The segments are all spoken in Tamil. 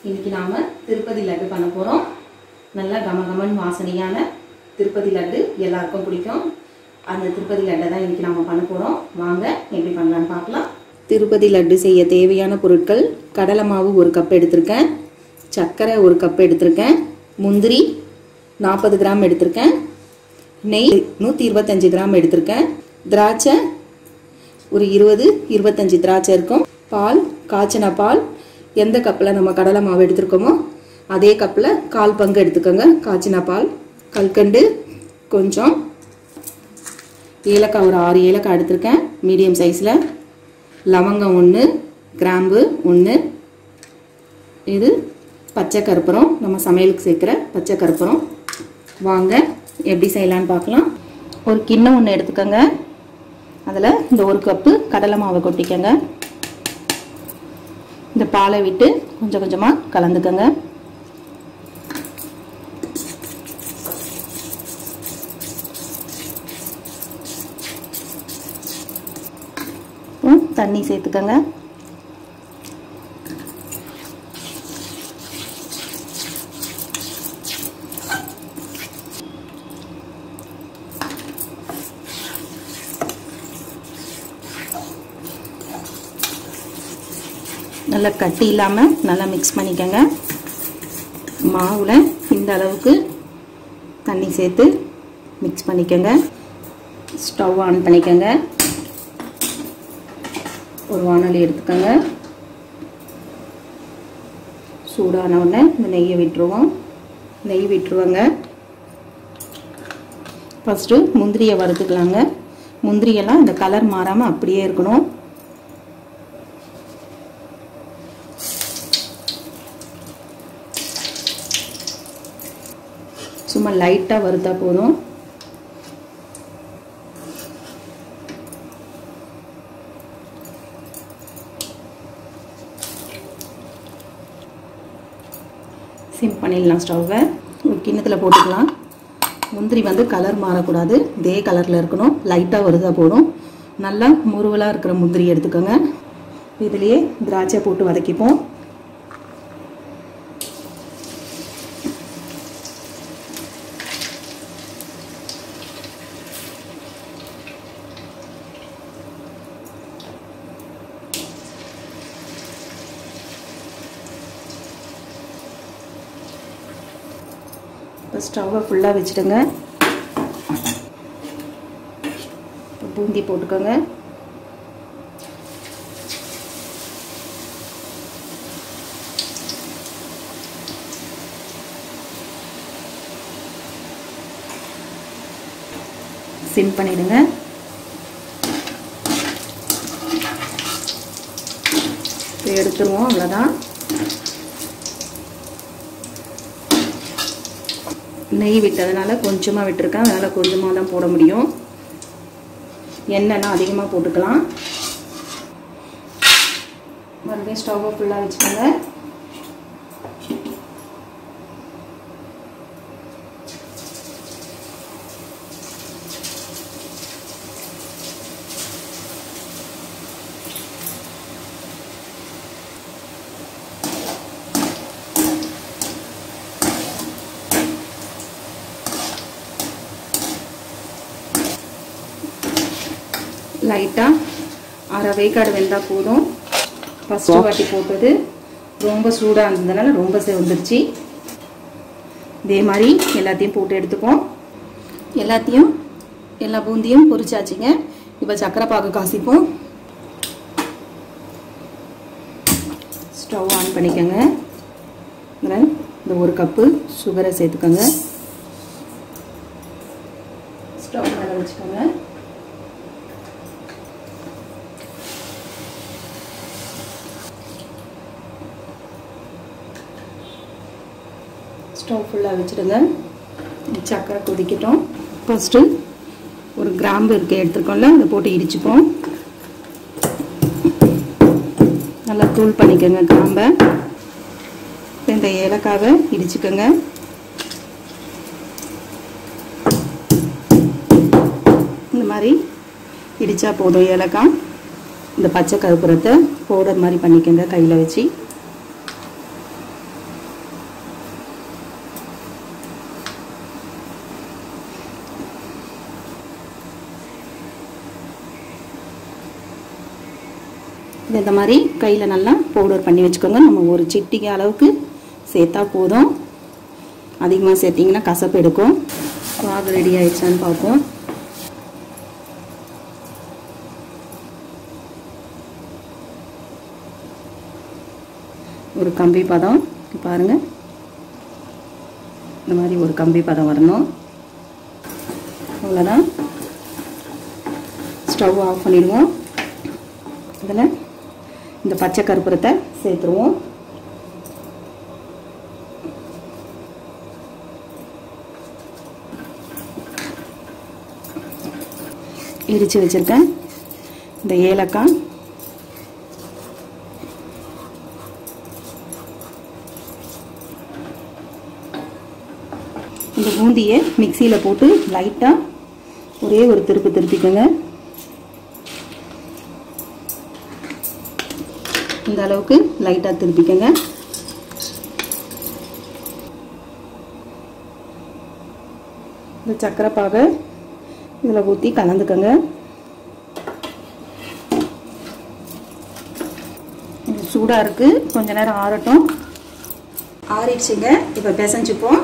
இன்னைக்கு நாம திருப்பதி லட்டு பண்ண போகிறோம் நல்லா கமகமன் வாசனையான திருப்பதி லட்டு எல்லாருக்கும் பிடிக்கும் அந்த திருப்பதி லட்டை தான் இன்னைக்கு நாம பண்ண போகிறோம் வாங்க எப்படி பண்ணலான்னு பார்க்கலாம் திருப்பதி லட்டு செய்ய தேவையான பொருட்கள் கடலை மாவு ஒரு கப் எடுத்திருக்கேன் சர்க்கரை ஒரு கப் எடுத்திருக்கேன் முந்திரி நாற்பது கிராம் எடுத்திருக்கேன் நெய் நூற்றி இருபத்தஞ்சி கிராம் எடுத்திருக்கேன் திராட்சை ஒரு இருபது இருபத்தஞ்சி திராட்சை இருக்கும் பால் காய்ச்சின பால் எந்த கப்பில் நம்ம கடலை மாவு எடுத்திருக்கோமோ அதே கப்பில் கால் பங்கு எடுத்துக்கோங்க காய்ச்சின பால் கல்கண்டு கொஞ்சம் ஏலக்காய் ஒரு ஆறு ஏலக்காய் எடுத்திருக்கேன் மீடியம் சைஸில் லவங்கம் ஒன்று கிராம்பு ஒன்று இது பச்சை கற்பூரம் நம்ம சமையலுக்கு சேர்க்குற பச்சை கற்பூரம் வாங்க எப்படி செய்யலான்னு பார்க்கலாம் ஒரு கிண்ணம் ஒன்று எடுத்துக்கோங்க அதில் இந்த ஒரு கப்பு கடலை மாவை கொட்டிக்கோங்க இந்த பாலை விட்டு கொஞ்சம் கொஞ்சமாக கலந்துக்கோங்க தண்ணி சேர்த்துக்கோங்க நல்லா கட்டி இல்லாமல் நல்லா மிக்ஸ் பண்ணிக்கோங்க மாவில் இந்த அளவுக்கு தண்ணி சேர்த்து மிக்ஸ் பண்ணிக்கோங்க ஸ்டவ் ஆன் பண்ணிக்கோங்க ஒரு வானொலி எடுத்துக்கோங்க சூடான உடனே இந்த நெய்யை விட்டுருவோம் நெய் விட்டுருவோங்க ஃபஸ்ட்டு முந்திரியை வறுத்துக்கலாங்க முந்திரியெல்லாம் இந்த கலர் மாறாமல் அப்படியே இருக்கணும் சும்மா லைட்டாக வறுத்தா போதும் சிம் பண்ணிடலாம் ஸ்டவ்வை ஒரு கிண்ணத்தில் போட்டுக்கலாம் முந்திரி வந்து கலர் மாறக்கூடாது இதே கலரில் இருக்கணும் லைட்டாக வருதா போதும் நல்லா முருவலாக இருக்கிற முந்திரி எடுத்துக்கோங்க இதுலேயே திராட்சை போட்டு வதக்கிப்போம் இப்போ ஸ்டவ்வை ஃபுல்லாக வச்சுடுங்க பூந்தி போட்டுக்கோங்க சிம் பண்ணிடுங்க எடுத்துருவோம் அவ்வளோதான் நெய் விட்டதுனால கொஞ்சமாக விட்டுருக்கேன் அதனால் கொஞ்சமாக தான் போட முடியும் எண்ணெய்னா அதிகமாக போட்டுக்கலாம் மறுபடியும் ஸ்டவ்வை ஃபுல்லாக வச்சுக்கோங்க லைட்டாக அரை வேக்காடு வெந்தால் போதும் ஃபஸ்ட்டு வாட்டி போட்டது ரொம்ப சூடாக இருந்ததுனால ரொம்ப செவந்துருச்சு இதே மாதிரி எல்லாத்தையும் போட்டு எடுத்துப்போம் எல்லாத்தையும் எல்லா பூந்தியும் பொரிச்சாச்சுங்க இப்போ சக்கரை பாகு காசிப்போம் ஸ்டவ் ஆன் பண்ணிக்கோங்க இந்த ஒரு கப்பு சுகரை சேர்த்துக்கோங்க ஸ்டவ் மேலே வச்சுக்கோங்க ஸ்டவ் ஃபுல்லாக வச்சுடுங்க சக்கரை கொதிக்கட்டும் ஃபஸ்ட்டு ஒரு கிராம்பு இருக்க எடுத்துருக்கோம்ல அதை போட்டு இடிச்சுப்போம் நல்லா தூள் பண்ணிக்கோங்க கிராம்பை இந்த ஏலக்காவை இடிச்சுக்கோங்க இந்த மாதிரி இடித்தா போதும் ஏலக்காய் இந்த பச்சை கருப்புரத்தை பவுடர் மாதிரி பண்ணிக்கோங்க கையில் வச்சு இது இந்த மாதிரி கையில் நல்லா பவுடர் பண்ணி வச்சுக்கோங்க நம்ம ஒரு சிட்டிகை அளவுக்கு சேர்த்தா போதும் அதிகமாக சேர்த்திங்கன்னா கசப்பு எடுக்கும் பாகு ரெடி ஆயிடுச்சான்னு பார்ப்போம் ஒரு கம்பி பதம் பாருங்கள் இந்த மாதிரி ஒரு கம்பி பதம் வரணும் அவ்வளோதான் ஸ்டவ் ஆஃப் பண்ணிடுவோம் அதில் இந்த பச்சை கருப்புரத்தை சேர்த்துருவோம் இடித்து வச்சுருக்கேன் இந்த ஏலக்காய் இந்த பூந்தியை மிக்சியில் போட்டு லைட்டாக ஒரே ஒரு திருப்பு திருப்பிக்கோங்க இந்த அளவுக்கு லைட்டாக திருப்பிக்கோங்க இந்த சக்கரை பாகை இதில் ஊற்றி கலந்துக்கோங்க சூடாக இருக்குது கொஞ்ச நேரம் ஆறட்டும் ஆறிடுச்சுங்க இப்போ பிசைஞ்சுப்போம்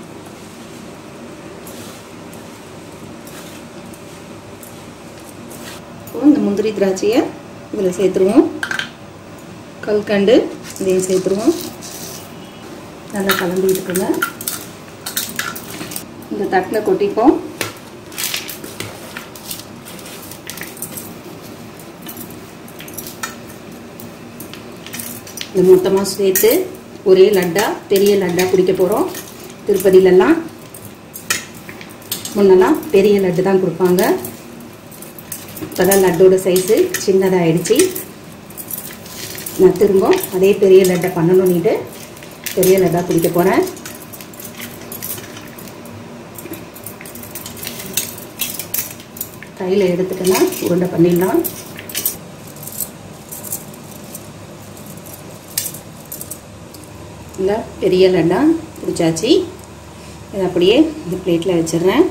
இந்த முந்திரி திராட்சையை இதில் சேர்த்துருவோம் கல்கண்டு இதையும் சேர்த்துருவோம் நல்லா கலந்து விட்டுக்கோங்க இந்த தட்டில் கொட்டிப்போம் இது மொத்தமாக சேர்த்து ஒரே லட்டா பெரிய லட்டா குடிக்க போகிறோம் திருப்பதியிலலாம் முன்னெல்லாம் பெரிய லட்டு தான் கொடுப்பாங்க இப்போதான் லட்டோட சைஸு சின்னதாகிடுச்சு நான் திரும்ப அதே பெரிய லட்டை பண்ணணும்னுட்டு பெரிய லட்டாக குடிக்க போகிறேன் கையில் எடுத்துக்கலாம் உருண்டை பண்ணிடலாம் இல்லை பெரிய லட்டா பிடிச்சாச்சு இதை அப்படியே இந்த பிளேட்டில் வச்சிடுறேன்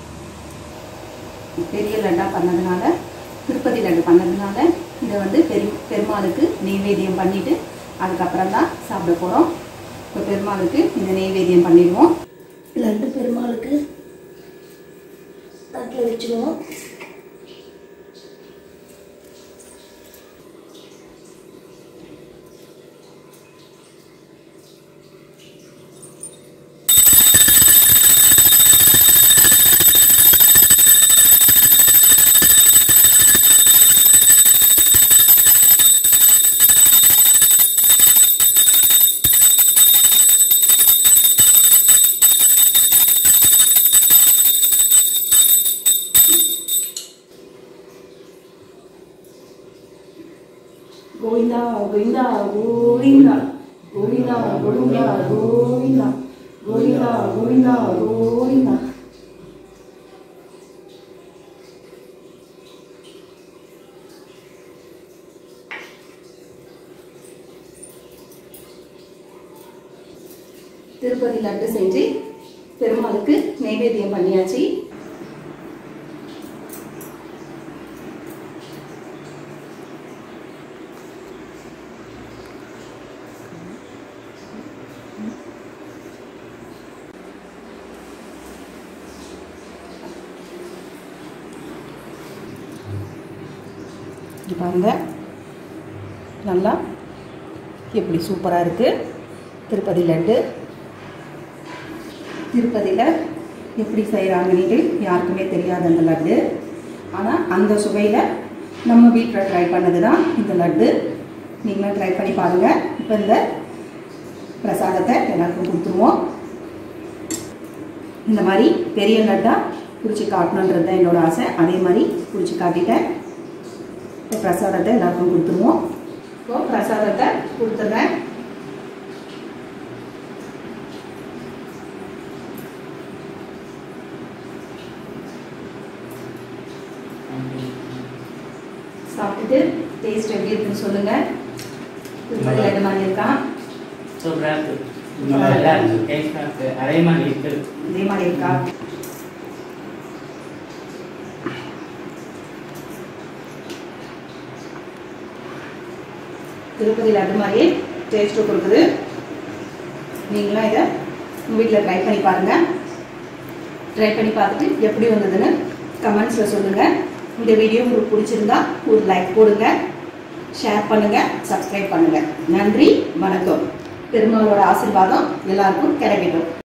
பெரிய லட்டா பண்ணதுனால திருப்பதி லட்டு பண்ணதுனால இதை வந்து பெரு பெருமாளுக்கு நெய்வேத்தியம் பண்ணிவிட்டு அதுக்கப்புறம் தான் சாப்பிட போகிறோம் இப்போ பெருமாளுக்கு இந்த நெய்வேத்தியம் பண்ணிடுவோம் லட்டு பெருமாளுக்கு தட்டில் வச்சுக்குவோம் கோவிந்தா கோவிந்தா கோவிந்தா கோவிந்தா கோவிந்தா கோவிந்தா கோவிந்தா கோவிந்தா கோவிந்தா திருப்பதி லட்டு செஞ்சு பெருமாளுக்கு நைவேத்தியம் பண்ணியாச்சு இங்க பாருங்க நல்லா எப்படி சூப்பராக இருக்குது திருப்பதி லட்டு திருப்பதியில் எப்படி செய்கிறாங்கன்னுட்டு யாருக்குமே தெரியாது அந்த லட்டு ஆனால் அந்த சுவையில் நம்ம வீட்டில் ட்ரை பண்ணது தான் இந்த லட்டு நீங்களும் ட்ரை பண்ணி பாருங்கள் இப்போ இந்த பிரசாதத்தை எல்லாருக்கும் கொடுத்துருவோம் இந்த மாதிரி பெரிய லட்டாக பிடிச்சி காட்டணுன்றது தான் என்னோட ஆசை அதே மாதிரி பிடிச்சி காட்டிட்டேன் இப்போ பிரசாதத்தை எல்லாருக்கும் கொடுத்துருவோம் இப்போ பிரசாதத்தை கொடுத்துட்றேன் சாப்பிட்டுட்டு டேஸ்ட் எப்படி இருக்குன்னு சொல்லுங்க திருப்பதி லட்டு மாதிரி இருக்கா சூப்பராக இருக்கு நல்லா இருக்கு டேஸ்டாக இருக்கு அதே மாதிரி இருக்கு இதே மாதிரி இருக்கா திருப்பதி லட்டு மாதிரியே டேஸ்ட்டு கொடுக்குது நீங்களும் இதை உங்கள் வீட்டில் ட்ரை பண்ணி பாருங்கள் ட்ரை பண்ணி பார்த்துட்டு எப்படி வந்ததுன்னு கமெண்ட்ஸில் சொல்லுங்கள் இந்த வீடியோ உங்களுக்கு பிடிச்சிருந்தா ஒரு லைக் போடுங்க ஷேர் பண்ணுங்கள் சப்ஸ்கிரைப் பண்ணுங்கள் நன்றி வணக்கம் பெருமாளோட ஆசீர்வாதம் எல்லாருக்கும் கிடைக்கட்டும்